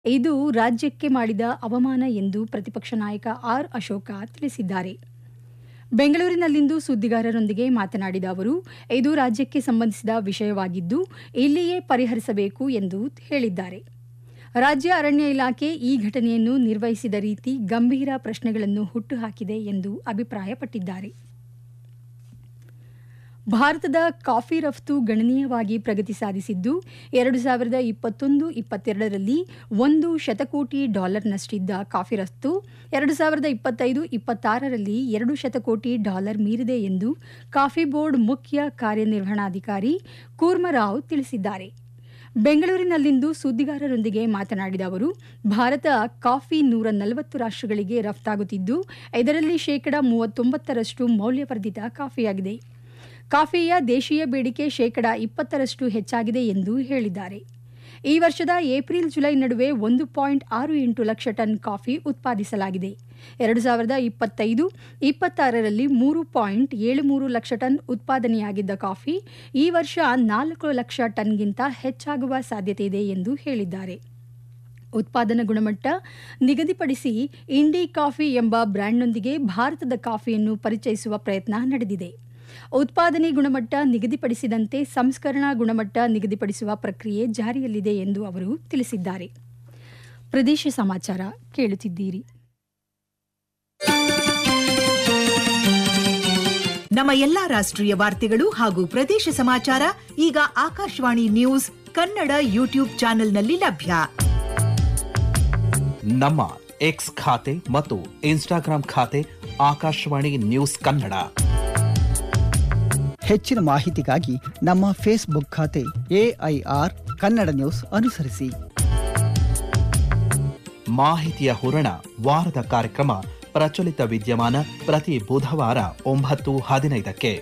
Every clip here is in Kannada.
ಇದು ರಾಜ್ಯಕ್ಕೆ ಮಾಡಿದ ಅವಮಾನ ಎಂದು ಪ್ರತಿಪಕ್ಷ ನಾಯಕ ಆರ್ ಅಶೋಕ ತಿಳಿಸಿದ್ದಾರೆ ಬೆಂಗಳೂರಿನಲ್ಲಿಂದು ಸುದ್ದಿಗಾರರೊಂದಿಗೆ ಮಾತನಾಡಿದ ಅವರು ಇದು ರಾಜ್ಯಕ್ಕೆ ಸಂಬಂಧಿಸಿದ ವಿಷಯವಾಗಿದ್ದು ಇಲ್ಲಿಯೇ ಪರಿಹರಿಸಬೇಕು ಎಂದು ಹೇಳಿದ್ದಾರೆ ರಾಜ್ಯ ಅರಣ್ಯ ಇಲಾಖೆ ಈ ಘಟನೆಯನ್ನು ನಿರ್ವಹಿಸಿದ ರೀತಿ ಗಂಭೀರ ಪ್ರಶ್ನೆಗಳನ್ನು ಹುಟ್ಟುಹಾಕಿದೆ ಎಂದು ಅಭಿಪ್ರಾಯಪಟ್ಟಿದ್ದಾರೆ ಭಾರತದ ಕಾಫಿ ರಫ್ತು ಗಣನೀಯವಾಗಿ ಪ್ರಗತಿ ಸಾಧಿಸಿದ್ದು ಎರಡು ಸಾವಿರದ ಇಪ್ಪತ್ತೊಂದು ಇಪ್ಪತ್ತೆರಡರಲ್ಲಿ ಒಂದು ಶತಕೋಟಿ ಡಾಲರ್ನಷ್ಟಿದ್ದ ಕಾಫಿ ರಫ್ತು ಎರಡು ಸಾವಿರದ ಇಪ್ಪತ್ತೈದು ಇಪ್ಪತ್ತಾರರಲ್ಲಿ ಎರಡು ಶತಕೋಟಿ ಡಾಲರ್ ಮೀರಿದೆ ಎಂದು ಕಾಫಿ ಬೋರ್ಡ್ ಮುಖ್ಯ ಕಾರ್ಯನಿರ್ವಹಣಾಧಿಕಾರಿ ಕೂರ್ಮರಾವ್ ತಿಳಿಸಿದ್ದಾರೆ ಬೆಂಗಳೂರಿನಲ್ಲಿಂದು ಸುದ್ದಿಗಾರರೊಂದಿಗೆ ಮಾತನಾಡಿದ ಅವರು ಭಾರತ ಕಾಫಿ ನೂರ ನಲವತ್ತು ರಾಷ್ಟ್ರಗಳಿಗೆ ರಫ್ತಾಗುತ್ತಿದ್ದು ಇದರಲ್ಲಿ ಶೇಕಡ ಮೂವತ್ತೊಂಬತ್ತರಷ್ಟು ಮೌಲ್ಯವರ್ಧಿತ ಕಾಫಿಯಾಗಿದೆ ಕಾಫಿಯ ದೇಶೀಯ ಬೇಡಿಕೆ ಶೇಕಡ ಇಪ್ಪತ್ತರಷ್ಟು ಹೆಚ್ಚಾಗಿದೆ ಎಂದು ಹೇಳಿದ್ದಾರೆ ಈ ವರ್ಷದ ಏಪ್ರಿಲ್ ಜುಲೈ ನಡುವೆ ಒಂದು ಪಾಯಿಂಟ್ ಆರು ಎಂಟು ಲಕ್ಷ ಟನ್ ಕಾಫಿ ಉತ್ಪಾದಿಸಲಾಗಿದೆ ಎರಡು ಸಾವಿರದ ಇಪ್ಪತ್ತೈದು ಇಪ್ಪತ್ತಾರರಲ್ಲಿ ಮೂರು ಪಾಯಿಂಟ್ ಏಳು ಮೂರು ಲಕ್ಷ ಟನ್ ಉತ್ಪಾದನೆಯಾಗಿದ್ದ ಕಾಫಿ ಈ ವರ್ಷ ನಾಲ್ಕು ಲಕ್ಷ ಟನ್ಗಿಂತ ಹೆಚ್ಚಾಗುವ ಸಾಧ್ಯತೆ ಇದೆ ಎಂದು ಹೇಳಿದ್ದಾರೆ ಉತ್ಪಾದನಾ ಗುಣಮಟ್ಟ ನಿಗದಿಪಡಿಸಿ ಇಂಡಿ ಕಾಫಿ ಎಂಬ ಬ್ರ್ಯಾಂಡ್ನೊಂದಿಗೆ ಭಾರತದ ಕಾಫಿಯನ್ನು ಪರಿಚಯಿಸುವ ಪ್ರಯತ್ನ ನಡೆದಿದೆ ಉತ್ಪಾದನೆ ಗುಣಮಟ್ಟ ನಿಗದಿಪಡಿಸಿದಂತೆ ಸಂಸ್ಕರಣಾ ಗುಣಮಟ್ಟ ನಿಗದಿಪಡಿಸುವ ಪ್ರಕ್ರಿಯೆ ಜಾರಿಯಲ್ಲಿದೆ ಎಂದು ಅವರು ತಿಳಿಸಿದ್ದಾರೆ ಪ್ರದೇಶ ಸಮಾಚಾರ ಕೇಳುತ್ತಿದ್ದೀರಿ ನಮ್ಮ ಎಲ್ಲಾ ರಾಷ್ಟ್ರೀಯ ವಾರ್ತೆಗಳು ಹಾಗೂ ಪ್ರದೇಶ ಸಮಾಚಾರ ಈಗ ಆಕಾಶವಾಣಿ ನ್ಯೂಸ್ ಕನ್ನಡ ಯೂಟ್ಯೂಬ್ ಚಾನೆಲ್ನಲ್ಲಿ ಲಭ್ಯ ನಮ್ಮ ಎಕ್ಸ್ ಖಾತೆ ಮತ್ತು ಇನ್ಸ್ಟಾಗ್ರಾಂ ಖಾತೆ ಆಕಾಶವಾಣಿ ನ್ಯೂಸ್ ಕನ್ನಡ ಹೆಚ್ಚಿನ ಮಾಹಿತಿಗಾಗಿ ನಮ್ಮ ಫೇಸ್ಬುಕ್ ಖಾತೆ ಎಐಆರ್ ಕನ್ನಡ ನ್ಯೂಸ್ ಅನುಸರಿಸಿ ಮಾಹಿತಿಯ ಹೂರಣ ವಾರದ ಕಾರ್ಯಕ್ರಮ ಪ್ರಚಲಿತ ವಿದ್ಯಮಾನ ಪ್ರತಿ ಬುಧವಾರ ಒಂಬತ್ತು ಹದಿನೈದಕ್ಕೆ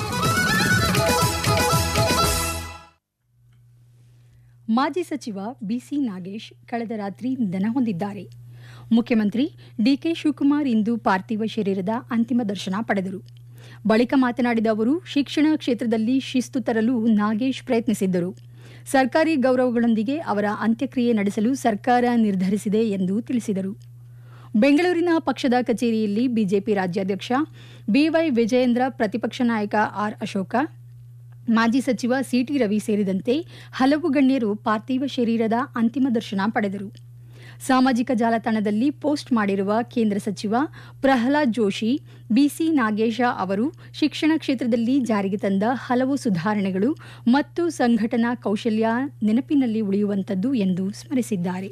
ಮಾಜಿ ಸಚಿವ ಬಿಸಿ ನಾಗೇಶ್ ಕಳೆದ ರಾತ್ರಿ ನಿಧನ ಹೊಂದಿದ್ದಾರೆ ಮುಖ್ಯಮಂತ್ರಿ ಡಿಕೆ ಶಿವಕುಮಾರ್ ಇಂದು ಪಾರ್ಥಿವ ಶರೀರದ ಅಂತಿಮ ದರ್ಶನ ಪಡೆದರು ಬಳಿಕ ಮಾತನಾಡಿದ ಅವರು ಶಿಕ್ಷಣ ಕ್ಷೇತ್ರದಲ್ಲಿ ಶಿಸ್ತು ತರಲು ನಾಗೇಶ್ ಪ್ರಯತ್ನಿಸಿದ್ದರು ಸರ್ಕಾರಿ ಗೌರವಗಳೊಂದಿಗೆ ಅವರ ಅಂತ್ಯಕ್ರಿಯೆ ನಡೆಸಲು ಸರ್ಕಾರ ನಿರ್ಧರಿಸಿದೆ ಎಂದು ತಿಳಿಸಿದರು ಬೆಂಗಳೂರಿನ ಪಕ್ಷದ ಕಚೇರಿಯಲ್ಲಿ ಬಿಜೆಪಿ ರಾಜ್ಯಾಧ್ಯಕ್ಷ ಬಿವೈ ವಿಜಯೇಂದ್ರ ಪ್ರತಿಪಕ್ಷ ನಾಯಕ ಆರ್ ಅಶೋಕ ಮಾಜಿ ಸಚಿವ ಸಿಟಿ ರವಿ ಸೇರಿದಂತೆ ಹಲವು ಗಣ್ಯರು ಪಾರ್ಥಿವ ಶರೀರದ ಅಂತಿಮ ದರ್ಶನ ಪಡೆದರು ಸಾಮಾಜಿಕ ಜಾಲತಾಣದಲ್ಲಿ ಪೋಸ್ಟ್ ಮಾಡಿರುವ ಕೇಂದ್ರ ಸಚಿವ ಪ್ರಹ್ಲಾದ್ ಜೋಶಿ ಬಿಸಿ ನಾಗೇಶ ಅವರು ಶಿಕ್ಷಣ ಕ್ಷೇತ್ರದಲ್ಲಿ ಜಾರಿಗೆ ತಂದ ಹಲವು ಸುಧಾರಣೆಗಳು ಮತ್ತು ಸಂಘಟನಾ ಕೌಶಲ್ಯ ನೆನಪಿನಲ್ಲಿ ಉಳಿಯುವಂತದ್ದು ಎಂದು ಸ್ಮರಿಸಿದ್ದಾರೆ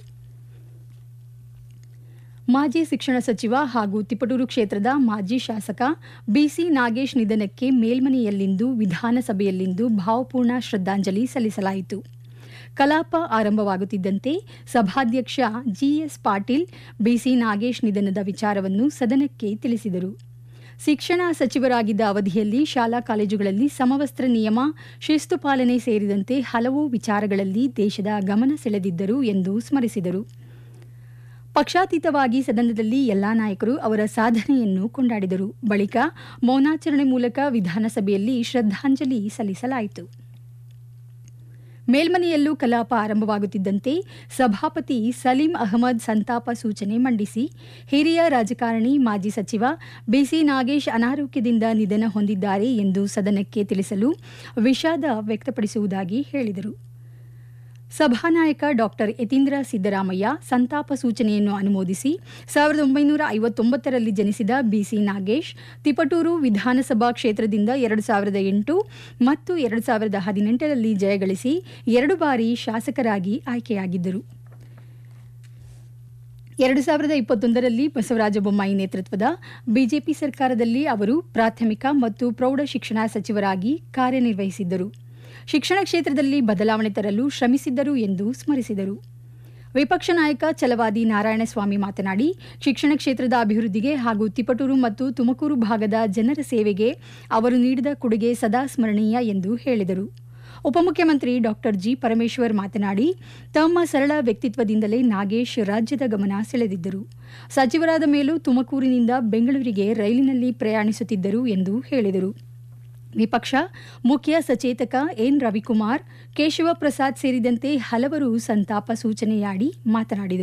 ಮಾಜಿ ಶಿಕ್ಷಣ ಸಚಿವ ಹಾಗೂ ತಿಪಟೂರು ಕ್ಷೇತ್ರದ ಮಾಜಿ ಶಾಸಕ ಬಿಸಿ ನಾಗೇಶ್ ನಿಧನಕ್ಕೆ ಮೇಲ್ಮನೆಯಲ್ಲಿಂದು ವಿಧಾನಸಭೆಯಲ್ಲಿಂದು ಭಾವಪೂರ್ಣ ಶ್ರದ್ಧಾಂಜಲಿ ಸಲ್ಲಿಸಲಾಯಿತು ಕಲಾಪ ಆರಂಭವಾಗುತ್ತಿದ್ದಂತೆ ಸಭಾಧ್ಯಕ್ಷ ಜಿಎಸ್ ಪಾಟೀಲ್ ಬಿಸಿ ನಾಗೇಶ್ ನಿಧನದ ವಿಚಾರವನ್ನು ಸದನಕ್ಕೆ ತಿಳಿಸಿದರು ಶಿಕ್ಷಣ ಸಚಿವರಾಗಿದ್ದ ಅವಧಿಯಲ್ಲಿ ಶಾಲಾ ಕಾಲೇಜುಗಳಲ್ಲಿ ಸಮವಸ್ತ್ರ ನಿಯಮ ಶಿಸ್ತು ಪಾಲನೆ ಸೇರಿದಂತೆ ಹಲವು ವಿಚಾರಗಳಲ್ಲಿ ದೇಶದ ಗಮನ ಸೆಳೆದಿದ್ದರು ಎಂದು ಸ್ಮರಿಸಿದರು ಪಕ್ಷಾತೀತವಾಗಿ ಸದನದಲ್ಲಿ ಎಲ್ಲಾ ನಾಯಕರು ಅವರ ಸಾಧನೆಯನ್ನು ಕೊಂಡಾಡಿದರು ಬಳಿಕ ಮೌನಾಚರಣೆ ಮೂಲಕ ವಿಧಾನಸಭೆಯಲ್ಲಿ ಶ್ರದ್ಧಾಂಜಲಿ ಸಲ್ಲಿಸಲಾಯಿತು ಮೇಲ್ಮನೆಯಲ್ಲೂ ಕಲಾಪ ಆರಂಭವಾಗುತ್ತಿದ್ದಂತೆ ಸಭಾಪತಿ ಸಲೀಂ ಅಹಮದ್ ಸಂತಾಪ ಸೂಚನೆ ಮಂಡಿಸಿ ಹಿರಿಯ ರಾಜಕಾರಣಿ ಮಾಜಿ ಸಚಿವ ಬಿಸಿ ನಾಗೇಶ್ ಅನಾರೋಗ್ಯದಿಂದ ನಿಧನ ಹೊಂದಿದ್ದಾರೆ ಎಂದು ಸದನಕ್ಕೆ ತಿಳಿಸಲು ವಿಷಾದ ವ್ಯಕ್ತಪಡಿಸುವುದಾಗಿ ಹೇಳಿದರು ಸಭಾನಾಯಕ ಡಾಕ್ಟರ್ ಯತೀಂದ್ರ ಸಿದ್ದರಾಮಯ್ಯ ಸಂತಾಪ ಸೂಚನೆಯನ್ನು ಅನುಮೋದಿಸಿ ಸಾವಿರದ ಒಂಬೈನೂರ ಐವತ್ತೊಂಬತ್ತರಲ್ಲಿ ಜನಿಸಿದ ಬಿಸಿ ನಾಗೇಶ್ ತಿಪಟೂರು ವಿಧಾನಸಭಾ ಕ್ಷೇತ್ರದಿಂದ ಎರಡು ಸಾವಿರದ ಎಂಟು ಮತ್ತು ಎರಡು ಸಾವಿರದ ಹದಿನೆಂಟರಲ್ಲಿ ಜಯಗಳಿಸಿ ಎರಡು ಬಾರಿ ಶಾಸಕರಾಗಿ ಆಯ್ಕೆಯಾಗಿದ್ದರು ಎರಡು ಸಾವಿರದ ಇಪ್ಪತ್ತೊಂದರಲ್ಲಿ ಬಸವರಾಜ ಬೊಮ್ಮಾಯಿ ನೇತೃತ್ವದ ಬಿಜೆಪಿ ಸರ್ಕಾರದಲ್ಲಿ ಅವರು ಪ್ರಾಥಮಿಕ ಮತ್ತು ಪ್ರೌಢ ಶಿಕ್ಷಣ ಸಚಿವರಾಗಿ ಕಾರ್ಯನಿರ್ವಹಿಸಿದ್ದರು ಶಿಕ್ಷಣ ಕ್ಷೇತ್ರದಲ್ಲಿ ಬದಲಾವಣೆ ತರಲು ಶ್ರಮಿಸಿದ್ದರು ಎಂದು ಸ್ಮರಿಸಿದರು ವಿಪಕ್ಷ ನಾಯಕ ಛಲವಾದಿ ನಾರಾಯಣಸ್ವಾಮಿ ಮಾತನಾಡಿ ಶಿಕ್ಷಣ ಕ್ಷೇತ್ರದ ಅಭಿವೃದ್ಧಿಗೆ ಹಾಗೂ ತಿಪಟೂರು ಮತ್ತು ತುಮಕೂರು ಭಾಗದ ಜನರ ಸೇವೆಗೆ ಅವರು ನೀಡಿದ ಕೊಡುಗೆ ಸದಾ ಸ್ಮರಣೀಯ ಎಂದು ಹೇಳಿದರು ಉಪಮುಖ್ಯಮಂತ್ರಿ ಡಾಕ್ಟರ್ ಜಿ ಪರಮೇಶ್ವರ್ ಮಾತನಾಡಿ ತಮ್ಮ ಸರಳ ವ್ಯಕ್ತಿತ್ವದಿಂದಲೇ ನಾಗೇಶ್ ರಾಜ್ಯದ ಗಮನ ಸೆಳೆದಿದ್ದರು ಸಚಿವರಾದ ಮೇಲೂ ತುಮಕೂರಿನಿಂದ ಬೆಂಗಳೂರಿಗೆ ರೈಲಿನಲ್ಲಿ ಪ್ರಯಾಣಿಸುತ್ತಿದ್ದರು ಎಂದು ಹೇಳಿದರು ವಿಪಕ್ಷ ಮುಖ್ಯ ಸಚೇತಕ ಎನ್ ರವಿಕುಮಾರ್ ಕೇಶವ ಪ್ರಸಾದ್ ಸೇರಿದಂತೆ ಹಲವರು ಸಂತಾಪ ಸೂಚನೆಯಾಡಿ ಮಾತನಾಡಿದರು